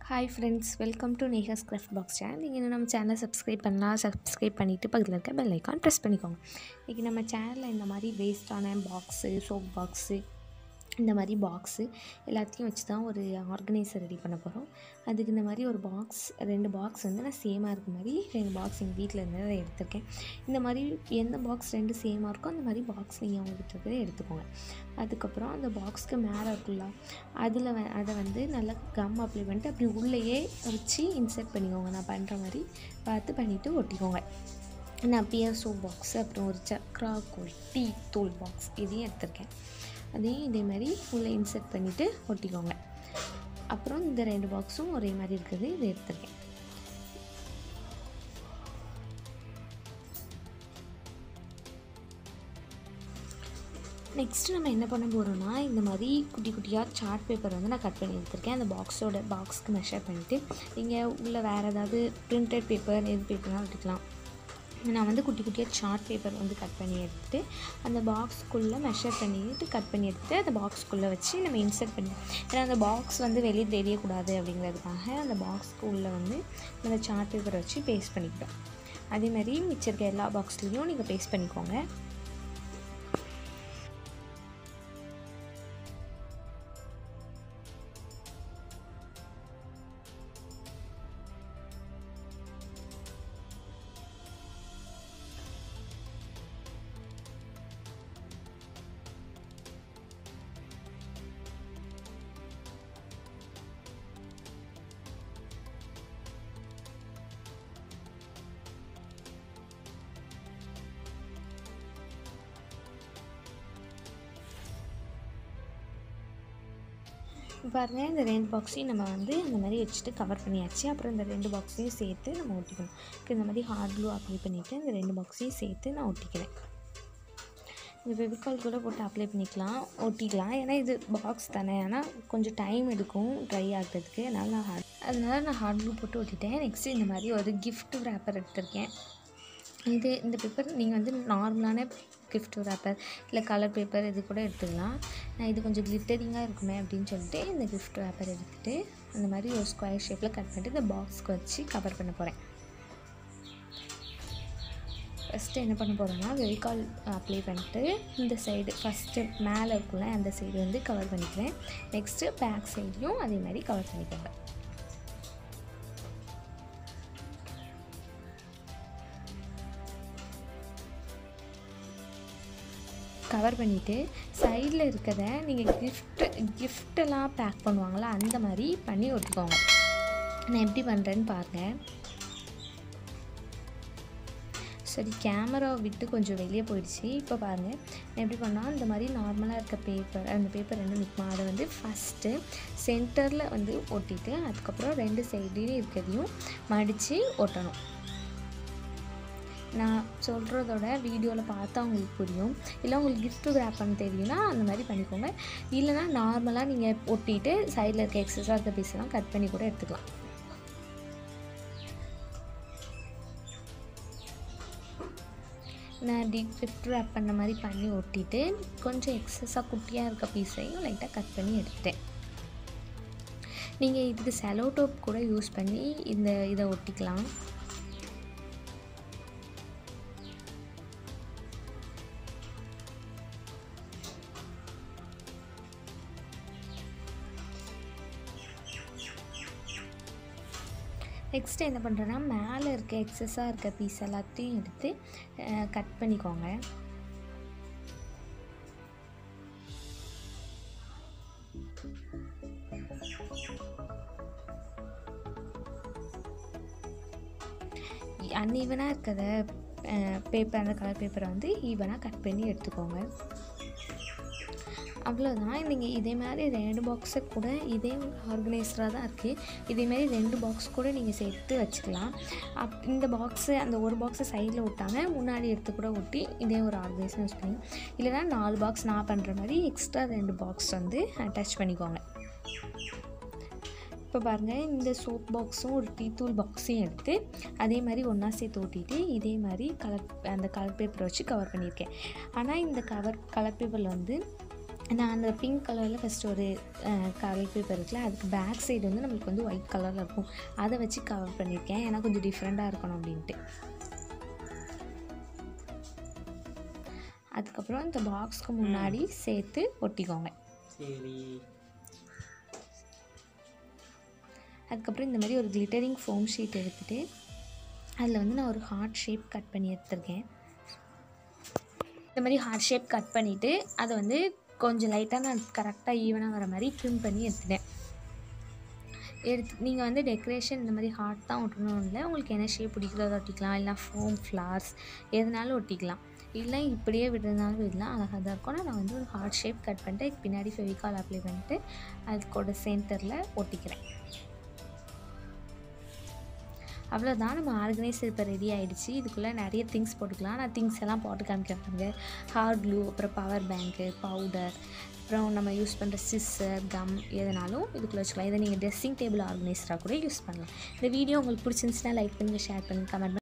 hi friends welcome to Neha's craft box channel நீங்கள் இன்னும் நம்ம சேனலை சப்ஸ்கிரைப் பண்ணலாம் சப்ஸ்கிரைப் பண்ணிவிட்டு பக்கத்தில் இருக்க பெல் ஐக்கான் ப்ரெஸ் பண்ணிக்கோங்க இன்றைக்கி நம்ம சேனலில் இந்த மாதிரி வேஸ்ட்டான பாக்ஸு சோப் பாக்ஸு இந்த மாதிரி பாக்ஸு எல்லாத்தையும் வச்சு தான் ஒரு ஆர்கனைசர் ரெடி பண்ண போகிறோம் அதுக்கு இந்த மாதிரி ஒரு பாக்ஸ் ரெண்டு பாக்ஸ் வந்து நான் சேமாக இருக்க மாதிரி ரெண்டு பாக்ஸ் எங்கள் வீட்டில் இருந்து அதை எடுத்திருக்கேன் இந்த மாதிரி எந்த பாக்ஸ் ரெண்டு சேமாக இருக்கோ அந்த மாதிரி பாக்ஸ் நீங்கள் உங்கள்கிட்ட இருக்கிறத எடுத்துக்கோங்க அதுக்கப்புறம் அந்த பாக்ஸ்க்கு மேலே இருக்குல்ல அதில் வ அதை வந்து நல்லா கம் அப்ளை பண்ணிட்டு அப்படி உள்ளேயே வச்சு இன்சர்ட் பண்ணிக்கோங்க நான் பண்ணுற மாதிரி பார்த்து பண்ணிவிட்டு ஒட்டிக்கோங்க நான் பியர் சோப் பாக்ஸ் அப்புறம் ஒரு சக்ரா கோல் டீ தூள் பாக்ஸ் இதையும் எடுத்திருக்கேன் அதையும் இதே மாதிரி உள்ளே இன்சர்ட் பண்ணிவிட்டு ஒட்டிக்கோங்க அப்புறம் இந்த ரெண்டு பாக்ஸும் ஒரே மாதிரி இருக்குது இதை எடுத்திருக்கேன் நெக்ஸ்ட்டு நம்ம என்ன பண்ண போகிறோம்னா இந்த மாதிரி குட்டி குட்டியாக சார்ட் பேப்பர் வந்து நான் கட் பண்ணி எடுத்திருக்கேன் அந்த பாக்ஸோட பாக்ஸ்க்கு மெஷர் பண்ணிவிட்டு நீங்கள் உள்ள வேறு ஏதாவது பிரிண்டட் பேப்பர் எது பேப்பர்லாம் எடுத்துக்கலாம் நான் வந்து குட்டி குட்டியாக சார்ட் பேப்பர் வந்து கட் பண்ணி எடுத்துட்டு அந்த பாக்ஸ்க்குள்ளே மெஷர் பண்ணிட்டு கட் பண்ணி எடுத்துட்டு அந்த பாக்ஸ்க்குள்ளே வச்சு நம்ம இன்சர்ட் பண்ணி ஏன்னா அந்த பாக்ஸ் வந்து வெளியே தெரியக்கூடாது அப்படிங்கிறதுக்காக அந்த பாக்ஸ்க்கு உள்ளே வந்து அந்த சார்ட் பேப்பரை வச்சு பேஸ்ட் பண்ணிக்கிட்டோம் அதேமாதிரி மிச்சம் இருக்க எல்லா பாக்ஸ்லேயும் நீங்கள் பேஸ்ட் பண்ணிக்கோங்க பாருங்கள் இந்த ரெண்டு பாக்ஸையும் நம்ம வந்து இந்த மாதிரி வச்சுட்டு கவர் பண்ணியாச்சு அப்புறம் இந்த ரெண்டு பாக்ஸையும் சேர்த்து நம்ம ஒட்டிக்கணும் இந்த மாதிரி ஹார்ட் க்ளூ அப்ளை பண்ணிவிட்டு இந்த ரெண்டு பாக்ஸையும் சேர்த்து நான் ஒட்டிக்கிறேன் இந்த ஃபெவிகால் கூட போட்டு அப்ளை பண்ணிக்கலாம் ஒட்டிக்கலாம் ஏன்னா இது பாக்ஸ் தானே ஆனால் கொஞ்சம் டைம் எடுக்கும் ட்ரை ஆகிறதுக்கு அதனால் நான் ஹார்ட் அதனால நான் ஹார்ட் க்ளூ போட்டு ஒட்டிட்டேன் நெக்ஸ்ட்டு இந்த மாதிரி ஒரு கிஃப்ட் ரேப்பர் எடுத்திருக்கேன் இது இந்த பேப்பர் நீங்கள் வந்து நார்மலான கிஃப்ட் ரேப்பர் இல்லை கலர் பேப்பர் இது கூட எடுத்துக்கலாம் நான் இது கொஞ்சம் கிளிட்டரிங்காக இருக்குமே அப்படின்னு சொல்லிட்டு இந்த கிஃப்ட் ரேப்பர் எடுத்துகிட்டு அந்த மாதிரி ஒரு ஸ்கொயர் ஷேப்பில் கட் பண்ணிட்டு இந்த பாக்ஸ்க்கு வச்சு கவர் பண்ண போகிறேன் ஃபஸ்ட்டு என்ன பண்ண போகிறோன்னா வெவிகால் அப்ளை பண்ணிட்டு இந்த சைடு ஃபஸ்ட்டு மேலே இருக்குல்ல அந்த சைடு வந்து கவர் பண்ணிக்கிறேன் நெக்ஸ்ட்டு பேக் சைடையும் அதே மாதிரி கவர் பண்ணிக்கோங்க கவர் பண்ணிவிட்டு சைடில் இருக்கிறத நீங்கள் கிஃப்ட்டு கிஃப்டெல்லாம் பேக் பண்ணுவாங்களா அந்த மாதிரி பண்ணி ஒட்டிக்கோங்க நான் எப்படி பண்ணுறேன்னு பாருங்கள் சரி கேமரா விட்டு கொஞ்சம் வெளியே போயிடுச்சு இப்போ பாருங்கள் நான் எப்படி பண்ணால் இந்த மாதிரி நார்மலாக இருக்க பேப்பர் அந்த பேப்பர் ரெண்டு நிற்குமா அதை வந்து ஃபஸ்ட்டு சென்டரில் வந்து ஒட்டிட்டு அதுக்கப்புறம் ரெண்டு சைட்லேயும் இருக்கிறதையும் மடித்து ஒட்டணும் நான் சொல்கிறதோட வீடியோவில் பார்த்தா உங்களுக்கு புரியும் இல்லை உங்களுக்கு கிஃப்ட் ரேப் பண்ண தெரியும்னா அந்த மாதிரி பண்ணிக்கோங்க இல்லைனா நார்மலாக நீங்கள் ஒட்டிட்டு சைடில் இருக்க எக்ஸஸாக இருக்க பீஸெல்லாம் கட் பண்ணி கூட எடுத்துக்கலாம் நான் டி கிஃப்ட் ரேப் பண்ண மாதிரி பண்ணி ஒட்டிட்டு கொஞ்சம் எக்ஸஸாக குட்டியாக இருக்க பீஸையும் லைட்டாக கட் பண்ணி எடுத்துட்டேன் நீங்கள் இதுக்கு செலோ டோப் கூட யூஸ் பண்ணி இந்த இதை ஒட்டிக்கலாம் நெக்ஸ்ட் என்ன பண்ணுறேன்னா மேலே இருக்க எக்ஸஸாக இருக்க பீஸ் எல்லாத்தையும் எடுத்து கட் பண்ணிக்கோங்க அன்ஈவனாக இருக்கிறத பேப்பர் அந்த கலர் பேப்பரை வந்து ஈவனாக கட் பண்ணி எடுத்துக்கோங்க அவ்வளோதான் நீங்கள் இதே மாதிரி ரெண்டு பாக்ஸை கூட இதே ஆர்கனைசராக தான் இருக்குது இதேமாரி ரெண்டு பாக்ஸ் கூட நீங்கள் சேர்த்து வச்சுக்கலாம் அப் இந்த பாக்ஸு அந்த ஒரு பாக்ஸை சைடில் ஒட்டாமல் முன்னாடி எடுத்து கூட ஒட்டி இதே ஒரு ஆர்கனைசர் யூஸ் பண்ணி இல்லைனா நாலு பாக்ஸ் நான் பண்ணுற மாதிரி எக்ஸ்ட்ரா ரெண்டு பாக்ஸ் வந்து அட்டாச் பண்ணிக்கோங்க இப்போ பாருங்கள் இந்த சோப் பாக்ஸும் ஒரு டீ தூள் பாக்ஸையும் எடுத்து அதே மாதிரி ஒன்றா சேர்த்து ஓட்டிட்டு இதே மாதிரி கலர் அந்த கலர் பேப்பரை வச்சு கவர் பண்ணியிருக்கேன் ஆனால் இந்த கவர் கலர் பேப்பரில் வந்து நான் அந்த பிங்க் கலரில் ஃபஸ்ட்டு ஒரு கலர் பேப்பர் இருக்குல்ல அதுக்கு பேக் சைடு வந்து நம்மளுக்கு வந்து ஒயிட் கலரில் இருக்கும் அதை வச்சு கவர் பண்ணியிருக்கேன் ஏன்னா கொஞ்சம் டிஃப்ரெண்ட்டாக இருக்கணும் அப்படின்ட்டு அதுக்கப்புறம் இந்த பாக்ஸ்க்கு முன்னாடி சேர்த்து ஒட்டிக்கோங்க சரி அதுக்கப்புறம் இந்த மாதிரி ஒரு கிளிட்டரிங் ஃபோம் ஷீட் எடுத்துகிட்டு அதில் வந்து நான் ஒரு ஹார்ட் ஷேப் கட் பண்ணி எடுத்திருக்கேன் இந்த மாதிரி ஹார்ட் ஷேப் கட் பண்ணிவிட்டு அதை வந்து கொஞ்சம் லைட்டாக நான் கரெக்டாக ஈவனாக வர மாதிரி ட்ரிம் பண்ணி எடுத்துட்டேன் எடுத்து நீங்கள் வந்து டெக்கரேஷன் இந்த மாதிரி ஹார்ட் தான் ஒட்டணும் இல்லை உங்களுக்கு என்ன ஷேப் பிடிக்கிறதோ அதை ஒட்டிக்கலாம் இல்லை ஃபோம் ஃப்ளார்ஸ் எதுனாலும் ஒட்டிக்கலாம் இல்லை இப்படியே விடுறதுனாலும் விடலாம் அழகாக தான் இருக்கும் நான் வந்து ஒரு ஹார்ட் ஷேப் கட் பண்ணிட்டு அதுக்கு பின்னாடி ஃபெவிகால் அப்ளை பண்ணிட்டு அதுக்கோட சென்டரில் ஒட்டிக்கிறேன் அவ்வளோதான் நம்ம ஆர்கனைசர் இப்போ ரெடி ஆகிடுச்சு இதுக்குள்ளே நிறைய திங்ஸ் போட்டுக்கலாம் நான் திங்ஸ் எல்லாம் போட்டு காமிக்கிறாங்க ஹார்ட் க்ளூ அப்புறம் பவர் பேங்க்கு பவுடர் அப்புறம் நம்ம யூஸ் பண்ணுற சிஸ்ஸர் கம் எதுனாலும் இதுக்குள்ளே வச்சுக்கலாம் இதை நீங்கள் ட்ரெஸ்ஸிங் டேபிள் ஆர்கனைசராக கூட யூஸ் பண்ணலாம் இந்த வீடியோ உங்களுக்கு பிடிச்சிருந்துச்சுன்னா லைக் பண்ணுங்கள் ஷேர் பண்ணுங்கள் கமெண்ட்